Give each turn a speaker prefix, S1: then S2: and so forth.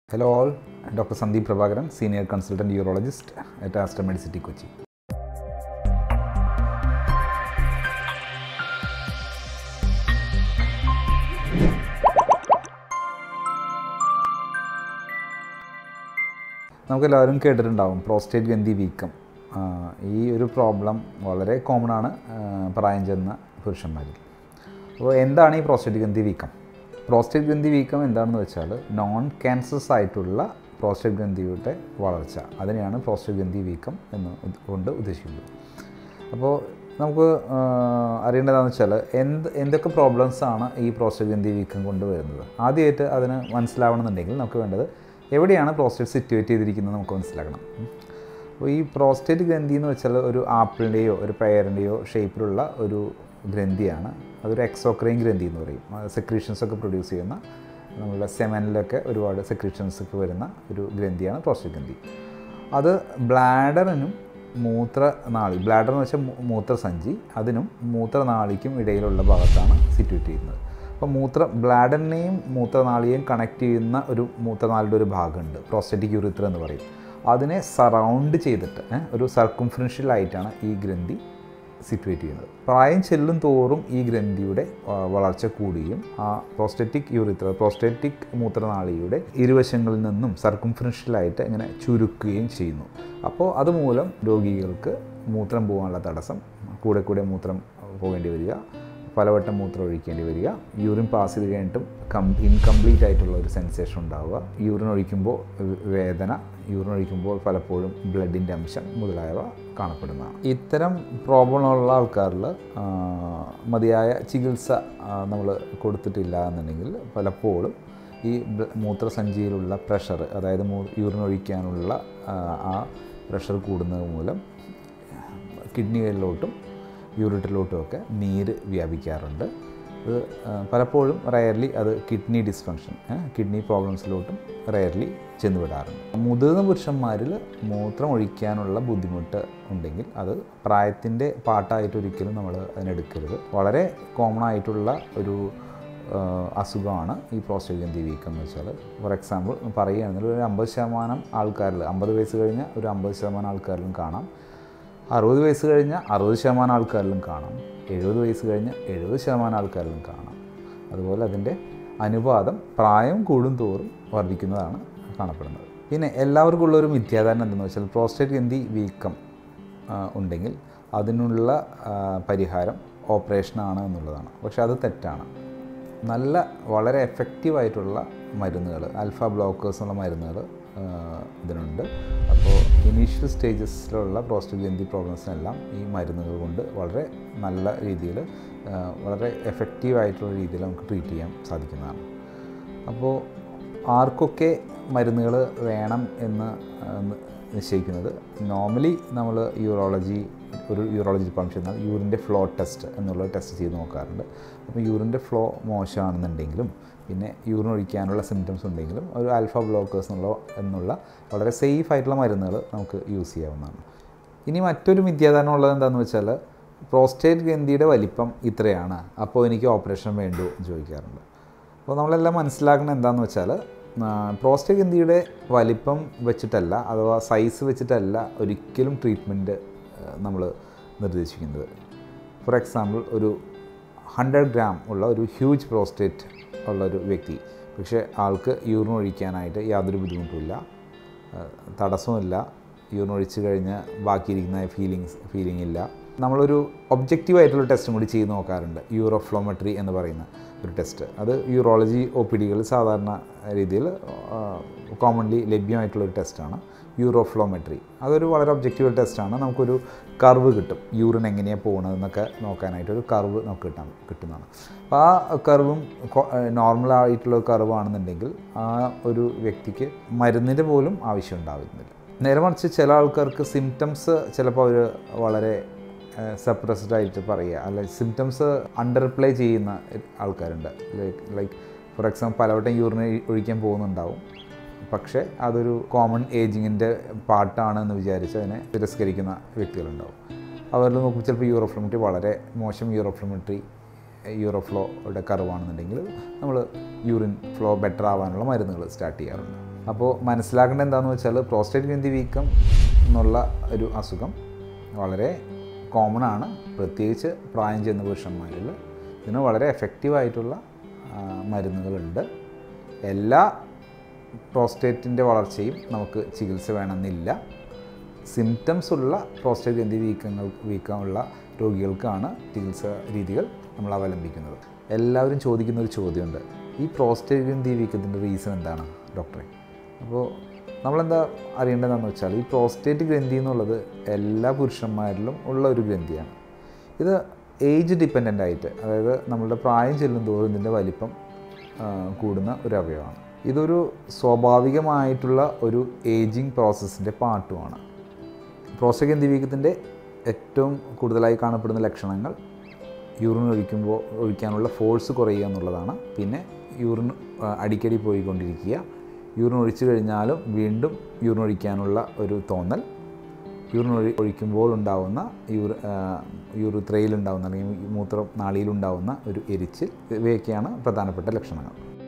S1: Hello all, Dr. Sandeep Prabhakaran, Senior Consultant Urologist at Aster Medicity Kochi. നമുക്കെല്ലാവരും കേട്ടിട്ടുണ്ടാവും prostate ഗ്രന്ഥി വീക്കം ആ, ഈ ഒരു പ്രോബ്ലം വളരെ കോമൺ ആണ് ആ, പ്രായം ചെന്ന പുരുഷന്മാരിൽ അപ്പോൾ എന്താണ് ഈ പ്രോസ്റ്റേറ്റ് ഗ്രന്ഥി വീക്കം പ്രോസ്റ്റേറ്റ് ഗ്രന്ഥി വീക്കം എന്താണെന്ന് വെച്ചാൽ നോൺ ക്യാൻസസ് ആയിട്ടുള്ള പ്രോസ്റ്റേറ്റ് ഗ്രന്ഥിയുടെ വളർച്ച അതിനെയാണ് പ്രോസ്റ്റേറ്റ് ഗ്രന്ഥി വീക്കം എന്ന് ഉദ് കൊണ്ട് ഉദ്ദേശിക്കുന്നത് അപ്പോൾ നമുക്ക് ആ, അറിയേണ്ടതെന്ന് വെച്ചാൽ എന്ത് എന്തൊക്കെ പ്രോബ്ലംസ് ആണ് ഈ പ്രോസ്റ്റേറ്റ് ഗ്രന്ഥി വീക്കം കൊണ്ട് വരുന്നത് ആദ്യമായിട്ട് അതിന് മനസ്സിലാവണമെന്നുണ്ടെങ്കിൽ നമുക്ക് വേണ്ടത് എവിടെയാണ് പ്രോസ്റ്റേറ്റ് സിറ്റുവേറ്റ് ചെയ്തിരിക്കുന്നത് നമുക്ക് മനസ്സിലാക്കണം ഉം. അപ്പോൾ ഈ പ്രോസ്റ്റേറ്റ് ഗ്രന്ഥി എന്ന് വെച്ചാൽ ഒരു ആപ്പിളിൻ്റെയോ ഒരു പയറിൻ്റെയോ ഷേപ്പിലുള്ള ഒരു ഗ്രന്ഥിയാണ് അതൊരു എക്സോക്രൈൻ ഗ്രന്ഥി എന്ന് പറയും സെക്രീഷൻസ് ഒക്കെ പ്രൊഡ്യൂസ് ചെയ്യുന്ന നമ്മളുടെ സെമനിലൊക്കെ ഒരുപാട് സെക്രീഷൻസ് ഒക്കെ വരുന്ന ഒരു ഗ്രന്ഥിയാണ് പ്രോസ്റ്റേറ്റ് ഗ്രന്ഥി അത് ബ്ലാഡറിനും മൂത്രനാളി ബ്ലാഡർ എന്ന് വെച്ചാൽ മൂ- മൂത്രസഞ്ചി അതിനും മൂത്രനാളിക്കും ഇടയിലുള്ള ഭാഗത്താണ് സിറ്റുവേറ്റ് ചെയ്യുന്നത് അപ്പോൾ മൂത്ര ബ്ലാഡറിനെയും മൂത്രനാളിയെയും കണക്ട് ചെയ്യുന്ന ഒരു മൂത്രനാളിയുടെ ഒരു ഭാഗമുണ്ട് പ്രോസ്റ്ററ്റിക് യൂറിത്ര എന്ന് പറയും അതിനെ സറൗണ്ട് ചെയ്തിട്ട് ഏ, ഒരു സർക്കുംഫറൻഷ്യൽ ആയിട്ടാണ് ഈ ഗ്രന്ഥി സിറ്റുവേറ്റ് ചെയ്യുന്നത് പ്രായം ചെല്ലും തോറും ഈ ഗ്രന്ഥിയുടെ ആ, വളർച്ച കൂടുകയും ആ പ്രോസ്റ്ററ്റിക് യൂറിത്ര പ്രോസ്റ്ററ്റിക് മൂത്രനാളിയുടെ ഇരുവശങ്ങളിൽ നിന്നും സർക്കുംഫറൻഷ്യലായിട്ട് ഇങ്ങനെ ചുരുക്കുകയും ചെയ്യുന്നു അപ്പോൾ അതുമൂലം രോഗികൾക്ക് മൂത്രം പോകാനുള്ള തടസ്സം കൂടെ കൂടെ മൂത്രം പോകേണ്ടി വരിക പലവട്ടം മൂത്രം ഒഴിക്കേണ്ടി വരിക യൂറിൻ പാസ് ചെയ്ത് കഴിഞ്ഞിട്ടും കം ഇൻകംപ്ലീറ്റ് ആയിട്ടുള്ള ഒരു സെൻസേഷൻ ഉണ്ടാവുക യൂറിൻ ഒഴിക്കുമ്പോൾ വേ- വേദന യൂറിൻ ഒഴിക്കുമ്പോൾ പലപ്പോഴും ബ്ലഡിൻ്റെ അംശം മുതലായവ കാണപ്പെടുന്നതാണ് ഇത്തരം പ്രോബ്ലം ഉള്ള ആൾക്കാരിൽ ആ, മതിയായ ചികിത്സ നമ്മൾ കൊടുത്തിട്ടില്ല എന്നുണ്ടെങ്കിൽ പലപ്പോഴും ഈ ബ്ല- മൂത്രസഞ്ചിയിലുള്ള പ്രഷർ അതായത് മൂ യൂറിൻ ഒഴിക്കാനുള്ള ആ, ആ പ്രഷർ കൂടുന്നത് മൂലം കിഡ്നികളിലോട്ടും യൂറിറ്റിലോട്ടും ഒക്കെ നീര് വ്യാപിക്കാറുണ്ട് അത് ആ, പലപ്പോഴും റയർലി അത് കിഡ്നി ഡിസ്ഫങ്ഷൻ കിഡ്നി പ്രോബ്ലംസിലോട്ടും റയർലി ചെന്നുവിടാറുണ്ട് മുതിർന്ന പുരുഷന്മാരിൽ മൂത്രം ഒഴിക്കാനുള്ള ബുദ്ധിമുട്ട് ഉണ്ടെങ്കിൽ അത് പ്രായത്തിൻ്റെ പാട്ടായിട്ട് ഒരിക്കലും നമ്മൾ അതിനെടുക്കരുത് വളരെ കോമൺ ആയിട്ടുള്ള ഒരു ആ, അസുഖമാണ് ഈ പ്രോസ്റ്റേറ്റ് ഗ്രന്ഥി വീക്കം എന്ന് വെച്ചാൽ ഫോർ എക്സാമ്പിൾ പറയുകയാണെങ്കിൽ ഒരു അമ്പത് ശതമാനം ആൾക്കാരിൽ അമ്പത് വയസ്സ് കഴിഞ്ഞ ഒരു അമ്പത് ശതമാനം ആൾക്കാരിലും കാണാം അറുപത് വയസ്സ് കഴിഞ്ഞ അറുപത് ശതമാനം ആൾക്കാരിലും കാണാം എഴുപത് വയസ്സ് കഴിഞ്ഞ എഴുപത് ശതമാനം ആൾക്കാരിലും കാണാം അതുപോലെ അതിൻ്റെ അനുപാതം പ്രായം കൂടും തോറും വർദ്ധിക്കുന്നതാണ് കാണപ്പെടുന്നത് പിന്നെ എല്ലാവർക്കും ഉള്ള ഒരു മിഥ്യാധാരണ എന്തെന്ന് വെച്ചാൽ പ്രോസ്റ്റേറ്റ് ഗ്രന്ഥി വീക്കം ആ, ഉണ്ടെങ്കിൽ അതിനുള്ള ആ, പരിഹാരം ഓപ്പറേഷനാണ് എന്നുള്ളതാണ് പക്ഷേ അത് തെറ്റാണ് നല്ല വളരെ എഫക്റ്റീവായിട്ടുള്ള മരുന്നുകൾ ആൽഫ ബ്ലോക്കേഴ്സ് എന്നുള്ള മരുന്നുകൾ ഇതിനുണ്ട് അപ്പോൾ ഇനീഷ്യൽ സ്റ്റേജസിലുള്ള പ്രോസ്റ്റേറ്റ് ഗ്രന്ഥി പ്രോബ്ലംസിനെല്ലാം ഈ മരുന്നുകൾ കൊണ്ട് വളരെ നല്ല രീതിയിൽ വളരെ എഫക്റ്റീവായിട്ടുള്ള രീതിയിൽ നമുക്ക് ട്രീറ്റ് ചെയ്യാൻ സാധിക്കുന്നതാണ് അപ്പോൾ ആർക്കൊക്കെ മരുന്നുകൾ വേണം എന്ന് ആ, നി- നിശ്ചയിക്കുന്നത് നോർമലി നമ്മൾ യൂറോളജി ഒരു യൂറോളജി ഡിപ്പാർട്ട്മെൻറ്റ് ചെന്നാൽ യൂറിൻ്റെ ഫ്ലോ ടെസ്റ്റ് എന്നുള്ള ടെസ്റ്റ് ചെയ്ത് നോക്കാറുണ്ട് അപ്പോൾ യൂറിൻ്റെ ഫ്ലോ മോശമാണെന്നുണ്ടെങ്കിലും പിന്നെ യൂറിൻ ഒഴിക്കാനുള്ള സിംറ്റംസ് ഉണ്ടെങ്കിലും ഒരു ആൽഫ ബ്ലോക്കേഴ്സ് എന്നുള്ള എന്നുള്ള വളരെ സേഫ് ആയിട്ടുള്ള മരുന്നുകൾ നമുക്ക് യൂസ് ചെയ്യാവുന്നതാണ് ഇനി മറ്റൊരു മിഥ്യാധാരണ ഉള്ളത് എന്താണെന്ന് വെച്ചാൽ പ്രോസ്റ്റേറ്റ് ഗ്രന്ഥിയുടെ വലിപ്പം ഇത്രയാണ് അപ്പോൾ എനിക്ക് ഓപ്പറേഷൻ വേണ്ടോ എന്ന് ചോദിക്കാറുണ്ട് അപ്പോൾ നമ്മളെല്ലാം മനസ്സിലാക്കുന്നത് എന്താണെന്ന് വെച്ചാൽ പ്രോസ്റ്റേറ്റ് ഗ്രന്ഥിയുടെ വലിപ്പം വെച്ചിട്ടല്ല അഥവാ സൈസ് വെച്ചിട്ടല്ല ഒരിക്കലും ട്രീറ്റ്മെൻറ്റ് നമ്മൾ നിർദ്ദേശിക്കുന്നത് ഫോർ എക്സാമ്പിൾ ഒരു ഹൺഡ്രഡ് ഗ്രാം ഉള്ള ഒരു ഹ്യൂജ് പ്രോസ്റ്റേറ്റ് ഉള്ള ഒരു വ്യക്തി പക്ഷേ ആൾക്ക് യൂറിൻ ഒഴിക്കാനായിട്ട് യാതൊരു ബുദ്ധിമുട്ടുമില്ല ഏഹ് തടസ്സമില്ല യൂറിൻ ഒഴിച്ച് കഴിഞ്ഞ് ബാക്കിയിരിക്കുന്ന ഫീലിങ്സ് ഫീലിംഗ് ഇല്ല നമ്മളൊരു ഒബ്ജക്റ്റീവായിട്ടുള്ള ടെസ്റ്റും കൂടി ചെയ്ത് നോക്കാറുണ്ട് യൂറോഫ്ലോമെട്രി എന്ന് പറയുന്ന ഒരു ടെസ്റ്റ് അത് യൂറോളജി ഒ പി ഡികളിൽ സാധാരണ രീതിയിൽ കോമൺലി ലഭ്യമായിട്ടുള്ളൊരു ടെസ്റ്റാണ് യൂറോഫ്ലോമെട്രി അതൊരു വളരെ ഒബ്ജക്റ്റീവ് ടെസ്റ്റാണ് നമുക്കൊരു കർവ് കിട്ടും യൂറിൻ എങ്ങനെയാണ് പോകുന്നതെന്നൊക്കെ നോക്കാനായിട്ട് ഒരു കർവ് നമുക്ക് കിട്ടാൻ കിട്ടുന്നതാണ് അപ്പോൾ ആ കർവും നോർമൽ ആയിട്ടുള്ള കർവ് ആണെന്നുണ്ടെങ്കിൽ ആ ഒരു വ്യക്തിക്ക് മരുന്നിൻ്റെ പോലും ആവശ്യം ഉണ്ടാവുന്നില്ല നേരെ മറിച്ച് ചില ആൾക്കാർക്ക് സിംറ്റംസ് ചിലപ്പോൾ അവർ വളരെ സപ്രസ്ഡ് ആയിട്ട് പറയുക അല്ല സിംറ്റംസ് അണ്ടർ പ്ലേ ചെയ്യുന്ന ആൾക്കാരുണ്ട് ലൈക്ക് ലൈക്ക് ഫോർ എക്സാമ്പിൾ പലവട്ടം യൂറിന് ഒഴിക്കാൻ പോകുന്നുണ്ടാവും പക്ഷേ അതൊരു കോമൺ ഏജിങ്ങിൻ്റെ പാർട്ടാണെന്ന് വിചാരിച്ച് അതിനെ തിരസ്കരിക്കുന്ന വ്യക്തികളുണ്ടാവും അവരിൽ നോക്കുമ്പോൾ ചിലപ്പോൾ യൂറോഫ്ലോമെട്രി വളരെ മോശം യൂറോഫ്ലോമെട്രി യൂറോഫ്ലോയുടെ കർവാണെന്നുണ്ടെങ്കിൽ നമ്മൾ യൂറിൻ ഫ്ലോ ബെറ്റർ ആവാനുള്ള മരുന്നുകൾ സ്റ്റാർട്ട് ചെയ്യാറുണ്ട് അപ്പോൾ മനസ്സിലാക്കേണ്ടത് എന്താണെന്ന് വെച്ചാൽ പ്രോസ്റ്റേറ്റ് ഗ്രന്ഥി വീക്കം എന്നുള്ള ഒരു അസുഖം വളരെ കോമൺ ആണ് പ്രത്യേകിച്ച് പ്രായം ചെന്ന പുരുഷന്മാരിൽ ഇതിന് വളരെ എഫക്റ്റീവായിട്ടുള്ള മരുന്നുകളുണ്ട് എല്ലാ പ്രോസ്റ്റേറ്റിൻ്റെ വളർച്ചയും നമുക്ക് ചികിത്സ വേണമെന്നില്ല സിംറ്റംസ് ഉള്ള പ്രോസ്റ്റേറ്റ് ഗ്രന്ഥി വീക്കങ്ങൾ വീക്കമുള്ള രോഗികൾക്കാണ് ചികിത്സ രീതികൾ നമ്മൾ അവലംബിക്കുന്നത് എല്ലാവരും ചോദിക്കുന്ന ഒരു ചോദ്യമുണ്ട് ഈ പ്രോസ്റ്റേറ്റ് ഗ്രന്ഥി വീക്കത്തിൻ്റെ റീസൺ എന്താണ് ഡോക്ടറെ അപ്പോൾ നമ്മളെന്താ അറിയേണ്ടതെന്ന് വെച്ചാൽ ഈ പ്രോസ്റ്റേറ്റ് ഗ്രന്ഥി എന്നുള്ളത് എല്ലാ പുരുഷന്മാരിലും ഉള്ള ഒരു ഗ്രന്ഥിയാണ് ഇത് ഏജ് ഡിപ്പെൻഡൻ്റ് ആയിട്ട് അതായത് നമ്മളുടെ പ്രായം ചെല്ലും തോറും ഇതിൻ്റെ വലിപ്പം ആ, കൂടുന്ന ഒരു അവയവമാണ് ഇതൊരു സ്വാഭാവികമായിട്ടുള്ള ഒരു ഏജിങ് പ്രോസസ്സിൻ്റെ പാർട്ടുമാണ് പ്രോസ്റ്റേറ്റ് ഗ്രന്ഥി വീക്കത്തിൻ്റെ ഏറ്റവും കൂടുതലായി കാണപ്പെടുന്ന ലക്ഷണങ്ങൾ യൂറിൻ ഒഴിക്കുമ്പോൾ ഒഴിക്കാനുള്ള ഫോഴ്സ് കുറയുക എന്നുള്ളതാണ് പിന്നെ യൂറിൻ ആ, അടിക്കടി പോയിക്കൊണ്ടിരിക്കുക യൂറിൻ ഒഴിച്ചു കഴിഞ്ഞാലും വീണ്ടും യൂറിൻ ഒഴിക്കാനുള്ള ഒരു തോന്നൽ യൂറിൻ ഒഴി ഒഴിക്കുമ്പോൾ ഉണ്ടാവുന്ന യൂറി യൂറിത്രയിലുണ്ടാവുന്ന അല്ലെങ്കിൽ മൂത്ര നാളിയിലുണ്ടാവുന്ന ഒരു എരിച്ചിൽ ഇവയൊക്കെയാണ് പ്രധാനപ്പെട്ട ലക്ഷണങ്ങൾ